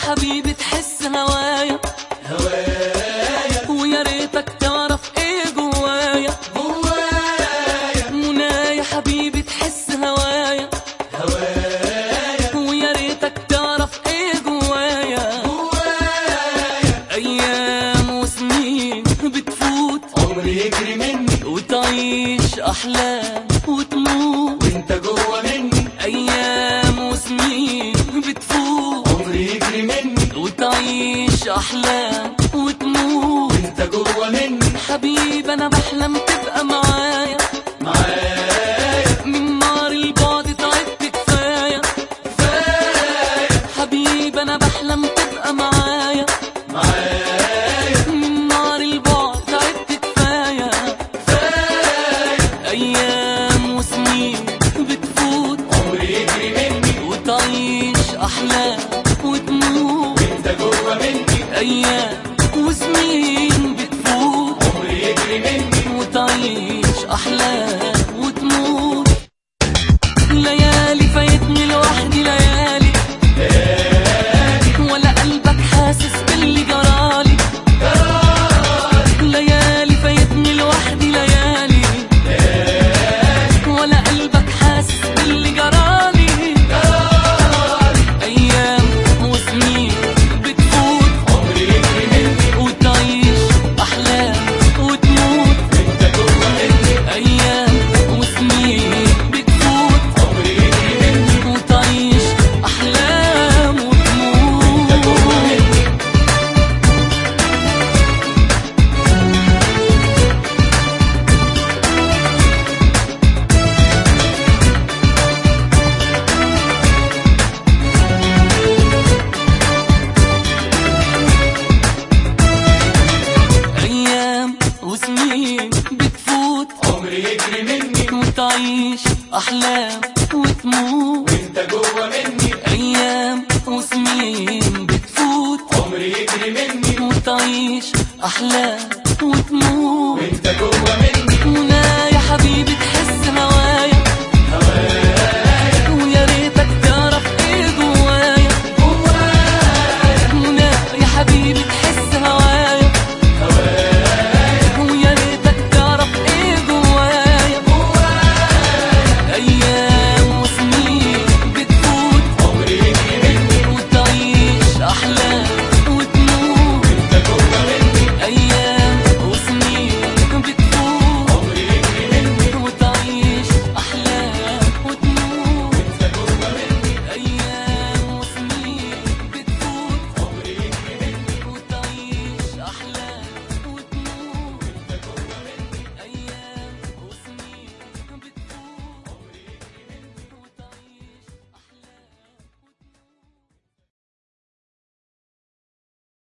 حبيبي تحس هوايا هوايا ويا ريتك تعرف ايه جوايا هوايا منى يا حبيبي تحس هوايا هوايا ويا ريتك تعرف ايه جوايا هوايا ايام وسنين بتفوت عمري يجري مني وتعيش احلام وتموت وانت جوه مني ايام وسنين بتفوت عمري يجري مني وتعيش احلام وتموت وانت جوه مني حبيبي انا بحلم تبقى معايا معايا من نار البعد تعبت كفايه كفاية حبيبي انا بحلم تبقى معايا معايا من نار البعد تعبت كفايه كفاية ايام وسنين بتفوت عمري يجري مني وتعيش احلام وتموت وانت جوه مني ايام وسنين بتفوت عمري يجري مني وتعيش احلام وتموت ليالي فايتني لوحدي ليالي ولا قلبك حاسس باللي جرالي ليالي فايتني لوحدي ليالي ولا قلبك حاسس باللي جرالي ايام وسنين بتفوت عمري يجري مني وتعيش احلام وتموت وانت جوه مني ايام وسنين بتفوت عمري يجري مني وتعيش احلام وانت جوه وتموت مني ايام وسنين بتفوت عمري يجري مني وتعيش احلام وتموت وانت جوه مني ايام وسنين بتفوت عمري يجري مني وتعيش احلام